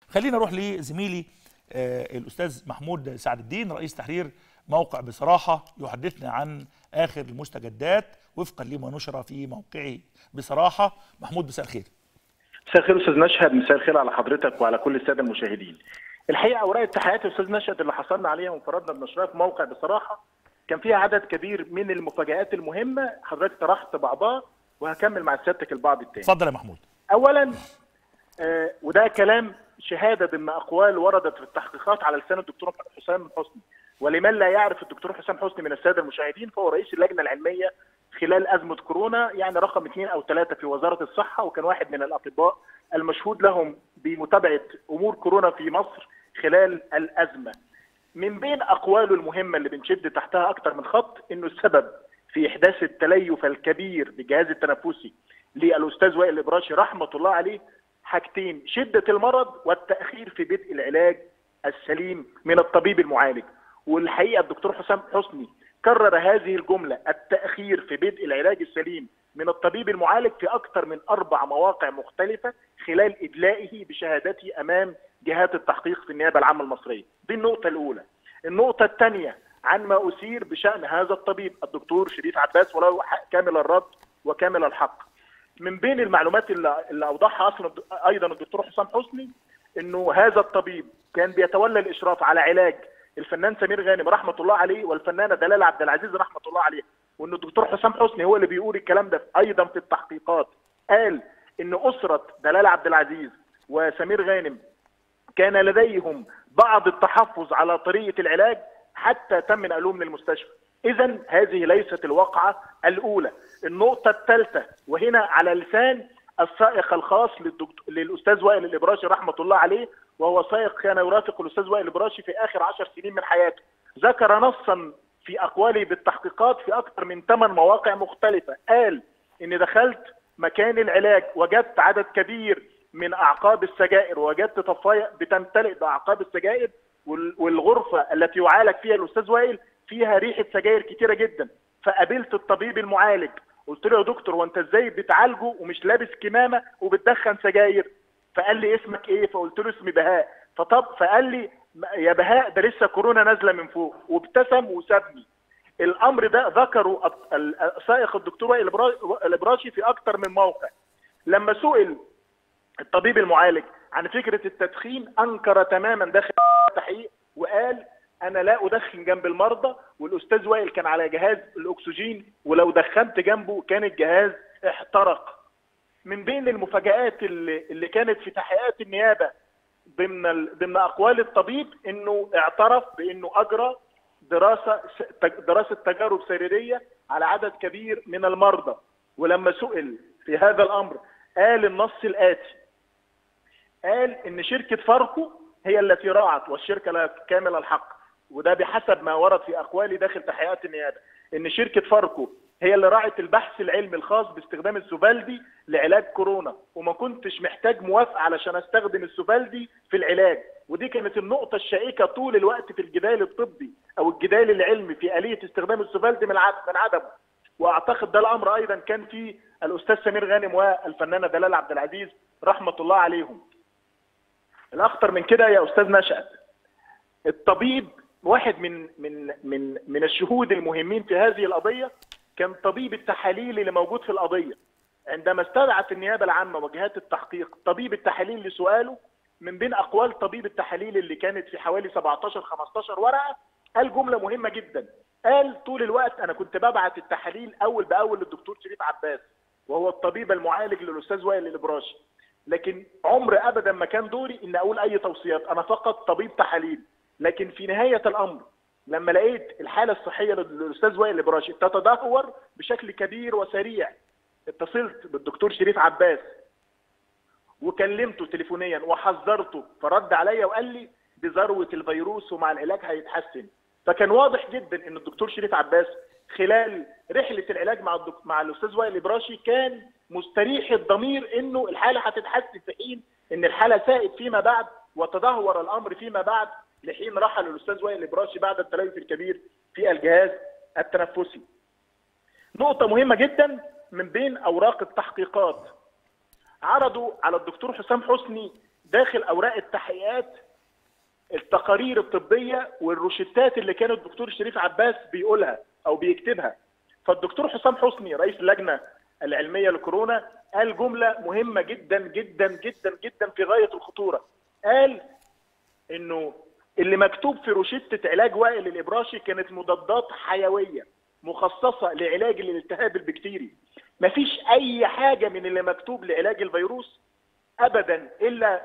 خلينا نروح لزميلي آه، الاستاذ محمود سعد الدين رئيس تحرير موقع بصراحه يحدثنا عن اخر المستجدات وفقا لما نشر في موقعه بصراحه محمود مساء الخير مساء الخير استاذ نشهد مساء الخير على حضرتك وعلى كل الساده المشاهدين الحقيقه اوراق التحقيقات يا استاذ نشهد اللي حصلنا عليها وانفردنا بنشرها في موقع بصراحه كان فيها عدد كبير من المفاجات المهمه حضرتك طرحت بعضها وهكمل مع سيادتك البعض الثاني اتفضل يا محمود اولا آه وده كلام شهاده ضمن اقوال وردت في التحقيقات على لسان الدكتور حسام حسني ولمن لا يعرف الدكتور حسام حسني من الساده المشاهدين فهو رئيس اللجنه العلميه خلال ازمه كورونا يعني رقم اثنين او ثلاثه في وزاره الصحه وكان واحد من الاطباء المشهود لهم بمتابعه امور كورونا في مصر خلال الازمه. من بين اقواله المهمه اللي بنشد تحتها اكثر من خط انه السبب في احداث التليف الكبير بالجهاز التنفسي للاستاذ وائل الابراشي رحمه الله عليه حاجتين شده المرض والتاخير في بدء العلاج السليم من الطبيب المعالج والحقيقه الدكتور حسام حسني كرر هذه الجمله التاخير في بدء العلاج السليم من الطبيب المعالج في اكثر من اربع مواقع مختلفه خلال ادلائه بشهادته امام جهات التحقيق في النيابه العامه المصريه دي النقطه الاولى النقطه الثانيه عن ما اثير بشان هذا الطبيب الدكتور شريف عباس وله كامل الرد وكامل الحق من بين المعلومات اللي, اللي اوضحها اصلا ايضا الدكتور حسام حسني انه هذا الطبيب كان بيتولى الاشراف على علاج الفنان سمير غانم رحمه الله عليه والفنانه دلال عبد العزيز رحمه الله عليه وان الدكتور حسام حسني هو اللي بيقول الكلام ده ايضا في التحقيقات قال ان اسره دلال عبد العزيز وسمير غانم كان لديهم بعض التحفظ على طريقه العلاج حتى تم نقلهم للمستشفى اذا هذه ليست الواقعه الاولى النقطه الثالثه وهنا على لسان السائق الخاص للاستاذ وائل الابراشي رحمه الله عليه وهو سائق كان يرافق الاستاذ وائل الابراشي في اخر عشر سنين من حياته ذكر نصا في اقواله بالتحقيقات في اكثر من ثمان مواقع مختلفه قال ان دخلت مكان العلاج وجدت عدد كبير من اعقاب السجائر وجدت طفايه بتمتلئ باعقاب السجائر والغرفه التي يعالج فيها الاستاذ وائل فيها ريحه سجاير كتيره جدا فقابلت الطبيب المعالج قلت له يا دكتور وانت ازاي بتعالجه ومش لابس كمامه وبتدخن سجاير فقال لي اسمك ايه فقلت له اسمي بهاء فطب فقال لي يا بهاء ده لسه كورونا نازله من فوق وابتسم وسابني الامر ده ذكره سائق الدكتور وائل الابراشي في اكثر من موقع لما سئل الطبيب المعالج عن فكره التدخين انكر تماما داخل التحقيق وقال انا لا ادخن جنب المرضى والاستاذ وائل كان على جهاز الاكسجين ولو دخنت جنبه كان الجهاز احترق من بين المفاجآت اللي, اللي كانت في تحقيقات النيابه ضمن ضمن اقوال الطبيب انه اعترف بانه اجرى دراسه دراسه تجارب سريريه على عدد كبير من المرضى ولما سئل في هذا الامر قال النص الاتي قال ان شركه فاركو هي التي راعت والشركه لها كامل الحق وده بحسب ما ورد في اقوالي داخل تحقيقات النيابه ان شركه فاركو هي اللي راعت البحث العلمي الخاص باستخدام السوفالدي لعلاج كورونا وما كنتش محتاج موافقه علشان استخدم السوفالدي في العلاج ودي كانت النقطه الشائكه طول الوقت في الجدال الطبي او الجدال العلمي في اليه استخدام السوفالدي من من عدمه واعتقد ده الامر ايضا كان في الاستاذ سمير غانم والفنانه دلال عبد العزيز رحمه الله عليهم الاخطر من كده يا استاذ نشأت الطبيب واحد من من من من الشهود المهمين في هذه القضيه كان طبيب التحاليل اللي موجود في القضيه عندما استدعت النيابه العامه وجهات التحقيق طبيب التحاليل لسؤاله من بين اقوال طبيب التحاليل اللي كانت في حوالي 17 15 ورقه قال جمله مهمه جدا قال طول الوقت انا كنت ببعت التحاليل اول باول للدكتور شريف عباس وهو الطبيب المعالج للاستاذ وائل الابراشي لكن عمر ابدا ما كان دوري ان اقول اي توصيات انا فقط طبيب تحاليل لكن في نهايه الامر لما لقيت الحاله الصحيه للاستاذ وائل الابراشي تتدهور بشكل كبير وسريع اتصلت بالدكتور شريف عباس وكلمته تليفونيا وحذرته فرد عليا وقال لي دي ذروه الفيروس ومع العلاج هيتحسن فكان واضح جدا ان الدكتور شريف عباس خلال رحله العلاج مع الدك... مع الاستاذ وائل الابراشي كان مستريح الضمير انه الحاله هتتحسن في حين ان الحاله ساءت فيما بعد وتدهور الامر فيما بعد لحين رحل الاستاذ وائل الابراشي بعد التليف الكبير في الجهاز التنفسي. نقطه مهمه جدا من بين اوراق التحقيقات عرضوا على الدكتور حسام حسني داخل اوراق التحقيقات التقارير الطبيه والروشتات اللي كان الدكتور شريف عباس بيقولها او بيكتبها فالدكتور حسام حسني رئيس اللجنه العلميه لكورونا قال جمله مهمه جدا جدا جدا جدا في غايه الخطوره قال انه اللي مكتوب في روشته علاج وائل الابراشي كانت مضادات حيويه مخصصه لعلاج الالتهاب البكتيري مفيش اي حاجه من اللي مكتوب لعلاج الفيروس ابدا الا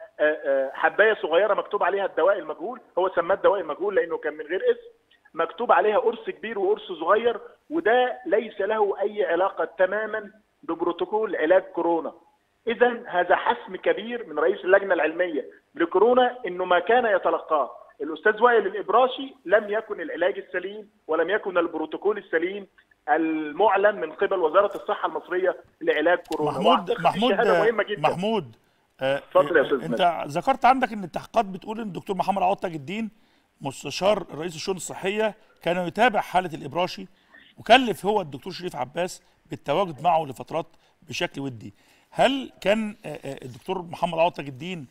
حبايه صغيره مكتوب عليها الدواء المجهول هو سماه الدواء المجهول لانه كان من غير اسم مكتوب عليها قرص كبير وقرص صغير وده ليس له اي علاقه تماما ببروتوكول علاج كورونا اذا هذا حسم كبير من رئيس اللجنه العلميه لكورونا انه ما كان يتلقاه الاستاذ وائل الابراشي لم يكن العلاج السليم ولم يكن البروتوكول السليم المعلن من قبل وزاره الصحه المصريه لعلاج كورونا محمود محمود مهمة جدا. محمود اتفضل يا استاذ انت ذكرت عندك ان التحقيقات بتقول ان الدكتور محمد عوض تاج الدين مستشار رئيس الشؤون الصحيه كان يتابع حاله الابراشي وكلف هو الدكتور شريف عباس بالتواجد معه لفترات بشكل ودي هل كان الدكتور محمد عوض تاج الدين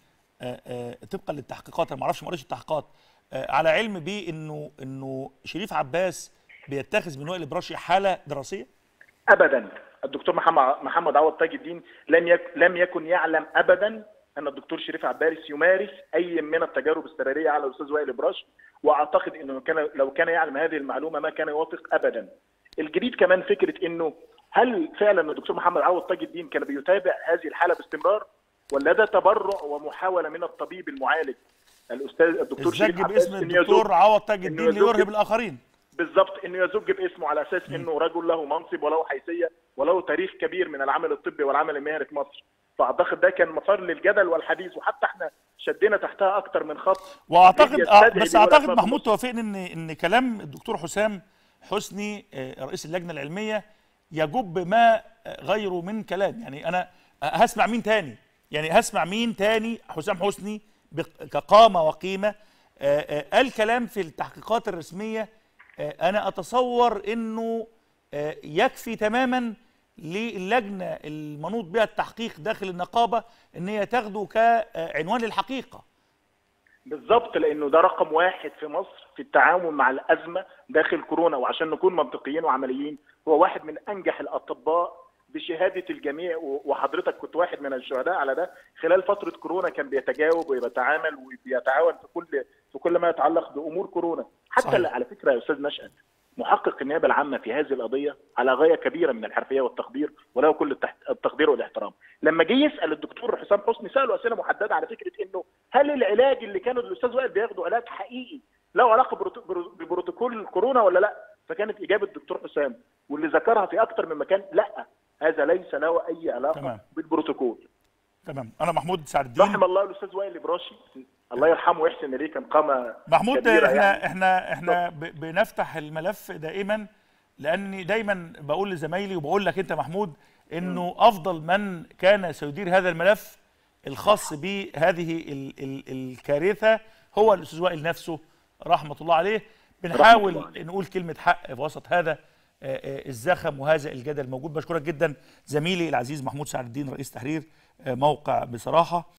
طبقا للتحقيقات انا ما اعرفش ما قريتش التحقيقات على علم بانه انه شريف عباس بيتخذ من وائل الابراشي حاله دراسيه؟ ابدا الدكتور محمد محمد عوض تاج الدين لم يك لم يكن يعلم ابدا ان الدكتور شريف عباس يمارس اي من التجارب السريريه على الاستاذ وائل الابراش واعتقد انه كان لو كان يعلم هذه المعلومه ما كان يوافق ابدا. الجديد كمان فكره انه هل فعلا الدكتور محمد عوض تاج الدين كان بيتابع هذه الحاله باستمرار ولا ده تبرع ومحاوله من الطبيب المعالج الاستاذ الدكتور شريف عباس باسم الدكتور عوض تاج الدين ليرهب الاخرين بالضبط انه يزج باسمه على اساس انه رجل له منصب وله حيثيه وله تاريخ كبير من العمل الطبي والعمل المهني في مصر فاعتقد ده كان مسار للجدل والحديث وحتى احنا شدينا تحتها اكتر من خط واعتقد بس اعتقد محمود توافقني ان ان كلام الدكتور حسام حسني رئيس اللجنه العلميه يجب ما غيره من كلام يعني انا هسمع مين تاني يعني هسمع مين تاني حسام حسني كقامه وقيمه قال كلام في التحقيقات الرسميه انا اتصور انه يكفي تماما للجنه المنوط بها التحقيق داخل النقابه ان هي تاخده كعنوان للحقيقه بالظبط لانه ده رقم واحد في مصر في التعامل مع الازمه داخل كورونا وعشان نكون منطقيين وعمليين هو واحد من انجح الاطباء بشهاده الجميع وحضرتك كنت واحد من الشهداء على ده خلال فتره كورونا كان بيتجاوب وبيتعامل وبيتعاون في كل في كل ما يتعلق بامور كورونا حتى صحيح. على فكره يا استاذ نشأت محقق النيابه العامه في هذه القضيه على غايه كبيره من الحرفيه والتقدير وله كل التقدير والاحترام لما جه يسال الدكتور حسام حسني ساله اسئله محدده على فكره انه هل العلاج اللي كان الاستاذ وائل بياخده علاج حقيقي له علاقه ببروتوكول كورونا ولا لا فكانت اجابه الدكتور حسام واللي ذكرها في اكثر من مكان لا هذا ليس له اي علاقه تمام. بالبروتوكول تمام انا محمود سعد الدين رحم الله الاستاذ وائل الابراشي الله يرحمه ويحسن اليه كان قامه محمود احنا يعني. احنا احنا بنفتح الملف دائما لاني دايما بقول لزمايلي وبقول لك انت محمود انه م. افضل من كان سيدير هذا الملف الخاص بهذه ال ال الكارثه هو الاستاذ وائل نفسه رحمه الله عليه بنحاول الله عليه. نقول كلمه حق في وسط هذا الزخم وهذا الجدل موجود بشكرك جدا زميلي العزيز محمود سعد الدين رئيس تحرير موقع بصراحه